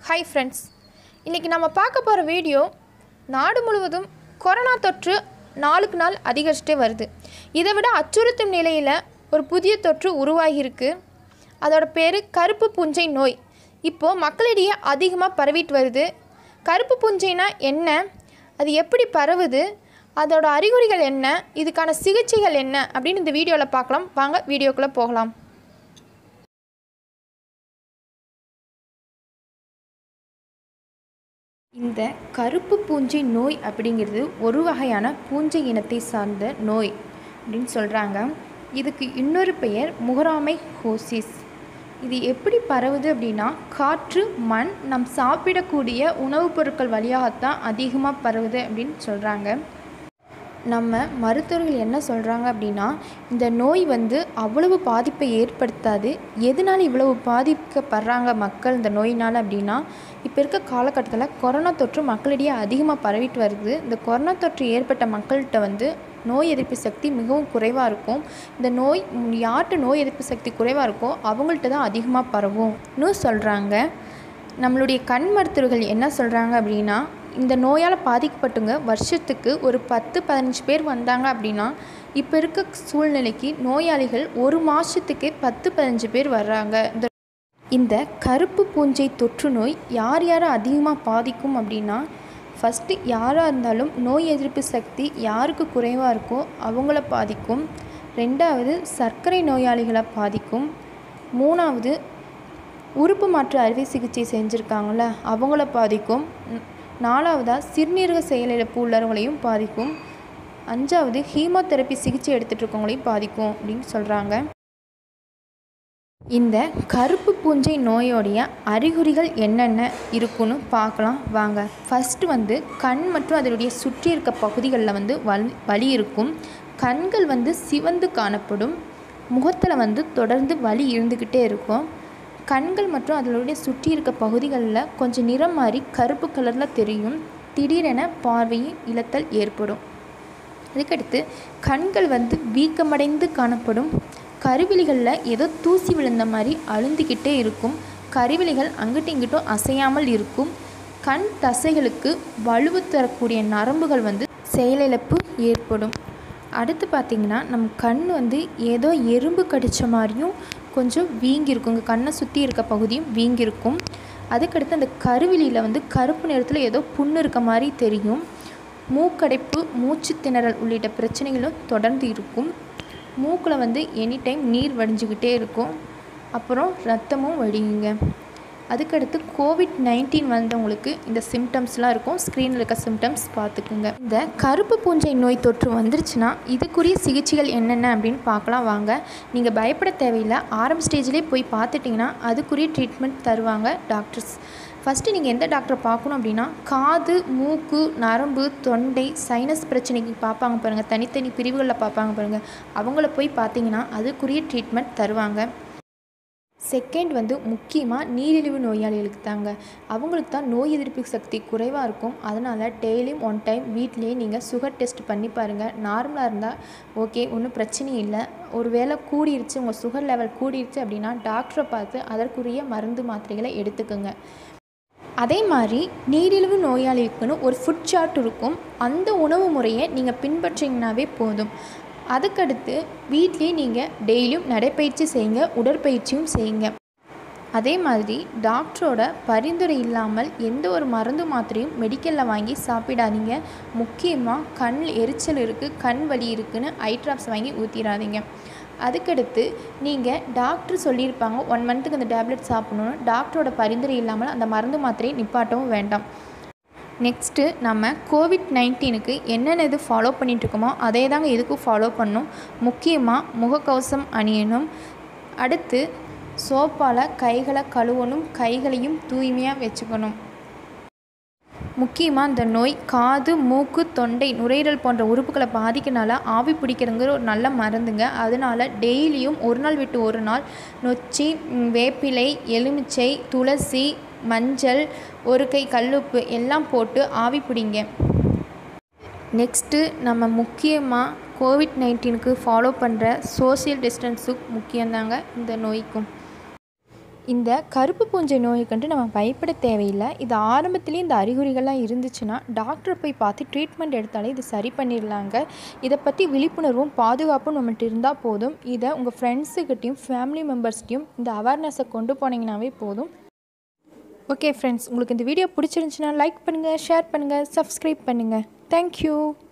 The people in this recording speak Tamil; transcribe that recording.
ஹாய் ஃப்ரெண்ட்ஸ் இன்றைக்கி நம்ம பார்க்க போகிற வீடியோ நாடு முழுவதும் கொரோனா தொற்று நாளுக்கு நாள் அதிகரிச்சுட்டே வருது இதை விட அச்சுறுத்தும் நிலையில் ஒரு புதிய தொற்று உருவாகியிருக்கு அதோட பேர் கருப்பு பூஞ்சை நோய் இப்போது மக்களிடையே அதிகமாக பரவிட்டு வருது கருப்பு பூஞ்சைனா என்ன அது எப்படி பரவுது அதோட அறிகுறிகள் என்ன இதுக்கான சிகிச்சைகள் என்ன அப்படின்னு இந்த வீடியோவில் பார்க்கலாம் வாங்க வீடியோக்குள்ளே போகலாம் இந்த கருப்பு பூஞ்சை நோய் அப்படிங்கிறது ஒரு வகையான பூஞ்சை இனத்தை சார்ந்த நோய் அப்படின்னு சொல்கிறாங்க இதுக்கு இன்னொரு பெயர் முகராமை ஹோசிஸ் இது எப்படி பரவுது அப்படின்னா காற்று மண் நம் சாப்பிடக்கூடிய உணவுப் பொருட்கள் வழியாகத்தான் அதிகமாக பரவுது அப்படின்னு சொல்கிறாங்க நம்ம மருத்துவர்கள் என்ன சொல்கிறாங்க அப்படின்னா இந்த நோய் வந்து அவ்வளவு பாதிப்பை ஏற்படுத்தாது எதனால் இவ்வளவு பாதிக்கப்படுறாங்க மக்கள் இந்த நோயினால் அப்படின்னா இப்போ இருக்க காலகட்டத்தில் கொரோனா தொற்று மக்களிடையே அதிகமாக பரவிட்டு வருது இந்த கொரோனா தொற்று ஏற்பட்ட மக்கள்கிட்ட வந்து நோய் எதிர்ப்பு சக்தி மிகவும் குறைவாக இருக்கும் இந்த நோய் யார்கிட்ட நோய் எதிர்ப்பு சக்தி குறைவாக இருக்கோ அவங்கள்ட்ட தான் அதிகமாக பரவும்னு சொல்கிறாங்க நம்மளுடைய கண் மருத்துவர்கள் என்ன சொல்கிறாங்க அப்படின்னா இந்த நோயால் பாதிக்கப்பட்டுங்க வருஷத்துக்கு ஒரு பத்து பதினஞ்சு பேர் வந்தாங்க அப்படின்னா இப்போ இருக்க சூழ்நிலைக்கு நோயாளிகள் ஒரு மாதத்துக்கே பத்து பதினஞ்சு பேர் வர்றாங்க இந்த இந்த கருப்பு பூஞ்சை தொற்று நோய் யார் யாரை அதிகமாக பாதிக்கும் அப்படின்னா ஃபஸ்ட்டு யாராக இருந்தாலும் நோய் எதிர்ப்பு சக்தி யாருக்கு குறைவாக இருக்கோ அவங்கள பாதிக்கும் ரெண்டாவது சர்க்கரை நோயாளிகளை பாதிக்கும் மூணாவது உறுப்பு மாற்று அறுவை சிகிச்சை செஞ்சுருக்காங்கள அவங்கள பாதிக்கும் நாலாவதாக சிறுநீரக செயலிழப்பு உள்ளவங்களையும் பாதிக்கும் அஞ்சாவது ஹீமோதெரப்பி சிகிச்சை எடுத்துகிட்டு இருக்கவங்களையும் பாதிக்கும் அப்படின்னு சொல்கிறாங்க இந்த கருப்பு பூஞ்சை நோயோடைய அறிகுறிகள் என்னென்ன இருக்குன்னு பார்க்கலாம் வாங்க ஃபஸ்ட்டு வந்து கண் மற்றும் அதனுடைய சுற்றி இருக்க பகுதிகளில் வந்து வலி வலி இருக்கும் கண்கள் வந்து சிவந்து காணப்படும் முகத்தில் வந்து தொடர்ந்து வலி இருந்துக்கிட்டே இருக்கும் கண்கள் மற்றும் அதனுடைய சுற்றி இருக்க பகுதிகளில் கொஞ்சம் நிறம் மாறி கருப்பு கலரில் தெரியும் திடீரென பார்வையை இழத்தல் ஏற்படும் அதுக்கடுத்து கண்கள் வந்து வீக்கமடைந்து காணப்படும் கருவிழிகளில் ஏதோ தூசி விழுந்த மாதிரி அழுந்திக்கிட்டே இருக்கும் கருவிழிகள் அங்கிட்டும் இங்கிட்டும் அசையாமல் இருக்கும் கண் தசைகளுக்கு வலுவு தரக்கூடிய நரம்புகள் வந்து செயலிழப்பு ஏற்படும் அடுத்து பார்த்திங்கன்னா நம்ம கண் வந்து ஏதோ எறும்பு கடித்த மாதிரியும் கொஞ்சம் வீங்கியிருக்கும் இங்கே கண்ணை சுற்றி இருக்க பகுதியும் வீங்கியிருக்கும் அதுக்கடுத்து அந்த கருவிழியில் வந்து கருப்பு நிறத்தில் ஏதோ புண்ணு இருக்க மாதிரி தெரியும் மூக்கடைப்பு மூச்சு திணறல் உள்ளிட்ட பிரச்சனைகளும் தொடர்ந்து இருக்கும் மூக்கில் வந்து எனி டைம் நீர் வடிஞ்சுக்கிட்டே இருக்கும் அப்புறம் ரத்தமும் வடியுங்க அதுக்கடுத்து கோவிட் நைன்டீன் வந்தவங்களுக்கு இந்த சிம்டம்ஸ்லாம் இருக்கும் ஸ்க்ரீனில் இருக்க சிம்டம்ஸ் பார்த்துக்குங்க இந்த கருப்பு பூஞ்சை நோய் தொற்று வந்துருச்சுன்னா இதுக்குரிய சிகிச்சைகள் என்னென்ன அப்படின்னு பார்க்கலாம் வாங்க நீங்கள் பயப்பட தேவையில்லை ஆரம்ப ஸ்டேஜ்லேயே போய் பார்த்துட்டிங்கன்னா அதுக்குரிய ட்ரீட்மெண்ட் தருவாங்க டாக்டர்ஸ் ஃபஸ்ட்டு நீங்கள் எந்த டாக்டரை பார்க்கணும் அப்படின்னா காது மூக்கு நரம்பு தொண்டை சைனஸ் பிரச்சனைக்கு பார்ப்பாங்க பாருங்கள் தனித்தனி பிரிவுகளில் பார்ப்பாங்க பாருங்கள் அவங்கள போய் பார்த்தீங்கன்னா அதுக்குரிய ட்ரீட்மெண்ட் தருவாங்க செகண்ட் வந்து முக்கியமாக நீரிழிவு நோயாளிகளுக்கு தாங்க அவங்களுக்கு தான் நோய் எதிர்ப்பு சக்தி குறைவாக இருக்கும் அதனால் டெய்லியும் ஒன் டைம் வீட்லேயே நீங்கள் சுகர் டெஸ்ட் பண்ணி பாருங்கள் நார்மலாக இருந்தால் ஓகே ஒன்றும் பிரச்சனை இல்லை ஒரு வேளை கூடிருச்சு உங்கள் சுகர் லெவல் கூடிருச்சு அப்படின்னா டாக்டரை பார்த்து அதற்குரிய மருந்து மாத்திரைகளை எடுத்துக்கோங்க அதே மாதிரி நீரிழிவு நோயாளிக்குன்னு ஒரு ஃபுட் சார்ட் இருக்கும் அந்த உணவு முறையை நீங்கள் பின்பற்றிங்கனாவே போதும் அதுக்கடுத்து வீட்லேயே நீங்கள் டெய்லியும் நடைப்பயிற்சி செய்யுங்க உடற்பயிற்சியும் செய்யுங்க அதே மாதிரி டாக்டரோட பரிந்துரை இல்லாமல் எந்த ஒரு மருந்து மாத்திரையும் மெடிக்கலில் வாங்கி சாப்பிடாதீங்க முக்கியமாக கண் எரிச்சல் இருக்குது கண் வலி இருக்குதுன்னு ஐ ட்ராப்ஸ் வாங்கி ஊற்றிடாதீங்க அதுக்கடுத்து நீங்கள் டாக்டர் சொல்லியிருப்பாங்க ஒன் மந்த்துக்கு அந்த டேப்லெட் சாப்பிடணும்னு டாக்டரோட பரிந்துரை இல்லாமல் அந்த மருந்து மாத்திரையை நிப்பாட்டவும் வேண்டாம் நெக்ஸ்ட்டு நம்ம கோவிட் நைன்டீனுக்கு என்னென்ன இது ஃபாலோ பண்ணிகிட்ருக்கோமோ அதே தாங்க இதுக்கும் ஃபாலோ பண்ணணும் முக்கியமாக முகக்கவசம் அணியணும் அடுத்து சோப்பால் கைகளை கழுவணும் கைகளையும் தூய்மையாக வச்சுக்கணும் முக்கியமாக இந்த நோய் காது மூக்கு தொண்டை நுரையீரல் போன்ற உறுப்புகளை பாதிக்கனால ஆவி பிடிக்கிறதுங்கிற ஒரு நல்ல மருந்துங்க அதனால டெய்லியும் ஒரு நாள் விட்டு ஒரு நாள் நொச்சி வேப்பிலை எலுமிச்சை துளசி மஞ்சள் ஒரு கை கல்லுப்பு எல்லாம் போட்டு ஆவி பிடிங்க நெக்ஸ்ட்டு நம்ம முக்கியமாக கோவிட் நைன்டீனுக்கு ஃபாலோ பண்ணுற சோசியல் டிஸ்டன்ஸும் முக்கியம்தாங்க இந்த நோய்க்கும் இந்த கருப்பு பூஞ்சை நோய்க்கண்டு நம்ம பயப்பட தேவையில்லை இது ஆரம்பத்துலேயே இந்த அறிகுறிகள்லாம் இருந்துச்சுன்னா டாக்டரை போய் பார்த்து ட்ரீட்மெண்ட் எடுத்தாலே இது சரி பண்ணிடலாங்க இதை பற்றி விழிப்புணர்வும் பாதுகாப்பும் நம்மகிட்ட இருந்தால் போதும் இதை உங்கள் ஃப்ரெண்ட்ஸுக்கிட்டையும் ஃபேமிலி மெம்பர்ஸ்கிட்டையும் இந்த அவேர்னஸை கொண்டு போனீங்கன்னாவே போதும் ஓகே ஃப்ரெண்ட்ஸ் உங்களுக்கு இந்த வீடியோ பிடிச்சிருந்துச்சுன்னா லைக் பண்ணுங்கள் ஷேர் பண்ணுங்கள் சப்ஸ்கிரைப் பண்ணுங்கள் தேங்க்யூ